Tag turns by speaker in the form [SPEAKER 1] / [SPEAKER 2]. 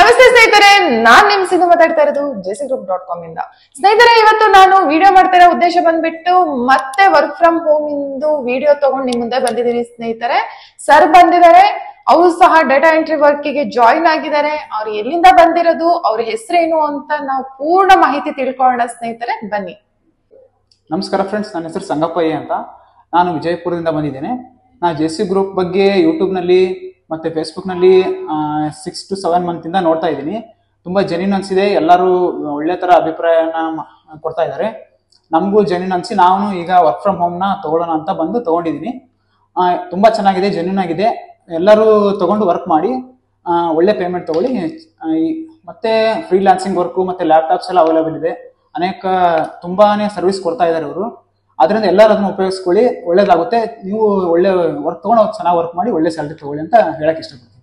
[SPEAKER 1] ನಮಸ್ತೆ ಸ್ನೇಹಿತರೆ ನಾನ್ ನಿಮ್ ಸಿಂಧು ಮಾತಾಡ್ತಾ ಇರೋದು ಜೆಸಿ ಗ್ರೂಪ್ ಡಾಟ್ ಕಾಮ್ ಇಂದ ಸ್ನೇಹಿತರೆ ಇವತ್ತು ನಾನು ವಿಡಿಯೋ ಮಾಡ್ತಾ ಇರೋ ಉದ್ದೇಶ ಬಂದ್ಬಿಟ್ಟು ಮತ್ತೆ ವರ್ಕ್ ಫ್ರಮ್ ಹೋಮ್ ಇಂದು ವಿಡಿಯೋ ತಗೊಂಡು ನಿಮ್ ಮುಂದೆ ಬಂದಿದ್ದೀನಿ ಸ್ನೇಹಿತರೆ ಸರ್ ಬಂದಿದ್ದಾರೆ ಅವರು ಸಹ ಡೇಟಾ ಎಂಟ್ರಿ ವರ್ಕ್ ಗೆ ಜಾಯಿನ್ ಆಗಿದ್ದಾರೆ ಅವ್ರು ಎಲ್ಲಿಂದ ಬಂದಿರೋದು ಅವ್ರ ಹೆಸರೇನು ಅಂತ ನಾವು ಪೂರ್ಣ ಮಾಹಿತಿ ತಿಳ್ಕೊಳ್ಳೋಣ ಸ್ನೇಹಿತರೆ ಬನ್ನಿ
[SPEAKER 2] ನಮಸ್ಕಾರ ಫ್ರೆಂಡ್ಸ್ ನನ್ನ ಹೆಸರು ಸಂಗಪ್ಪಯ್ಯ ಅಂತ ನಾನು ವಿಜಯಪುರದಿಂದ ಬಂದಿದ್ದೇನೆ ನಾನು ಜೆ ಸಿ ಗ್ರೂಪ್ ಬಗ್ಗೆ ಯೂಟ್ಯೂಬ್ನಲ್ಲಿ ಮತ್ತು ಫೇಸ್ಬುಕ್ನಲ್ಲಿ ಸಿಕ್ಸ್ ಟು ಸೆವೆನ್ ಮಂತಿಂದ ನೋಡ್ತಾ ಇದ್ದೀನಿ ತುಂಬ ಜೆನ್ಯೂನ್ ಅನಿಸಿದೆ ಎಲ್ಲರೂ ಒಳ್ಳೆ ಥರ ಅಭಿಪ್ರಾಯನ ಮ- ಕೊಡ್ತಾ ಇದ್ದಾರೆ ನಮಗೂ ಜೆನ್ಯೂನ್ ಅನಿಸಿ ನಾನು ಈಗ ವರ್ಕ್ ಫ್ರಮ್ ಹೋಮ್ನ ತೊಗೊಳ್ಳೋಣ ಅಂತ ಬಂದು ತೊಗೊಂಡಿದ್ದೀನಿ ತುಂಬ ಚೆನ್ನಾಗಿದೆ ಜೆನ್ಯೂನ್ ಆಗಿದೆ ಎಲ್ಲರೂ ತೊಗೊಂಡು ವರ್ಕ್ ಮಾಡಿ ಆ, ಒಳ್ಳೆ ಪೇಮೆಂಟ್ ತೊಗೊಳ್ಳಿ ಆ, ಈ- ಮತ್ತೆ ಫ್ರೀಲಾನ್ಸಿಂಗ್ ವರ್ಕು ಮತ್ತು ಲ್ಯಾಪ್ಟಾಪ್ಸ್ ಎಲ್ಲ ಅವೈಲೇಬಲ್ ಇದೆ ಅನೇಕ ತುಂಬಾನೇ ಸರ್ವಿಸ್ ಕೊಡ್ತಾ ಇದ್ದಾರೆ ಅವರು ಅದರಿಂದ ಎಲ್ಲರೂ ಅದನ್ನ ಉಪಯೋಗಿಸ್ಕೊಳ್ಳಿ ಒಳ್ಳೇದಾಗುತ್ತೆ ನೀವು ಒಳ್ಳೆ ವರ್ಕ್ ತೊಗೊಂಡು ಚೆನ್ನಾಗಿ ವರ್ಕ್ ಮಾಡಿ ಒಳ್ಳೆ ಸ್ಯಾಲ್ರಿ ತಗೊಳ್ಳಿ ಅಂತ ಹೇಳಕ್ ಇಷ್ಟಪಡ್ತೀನಿ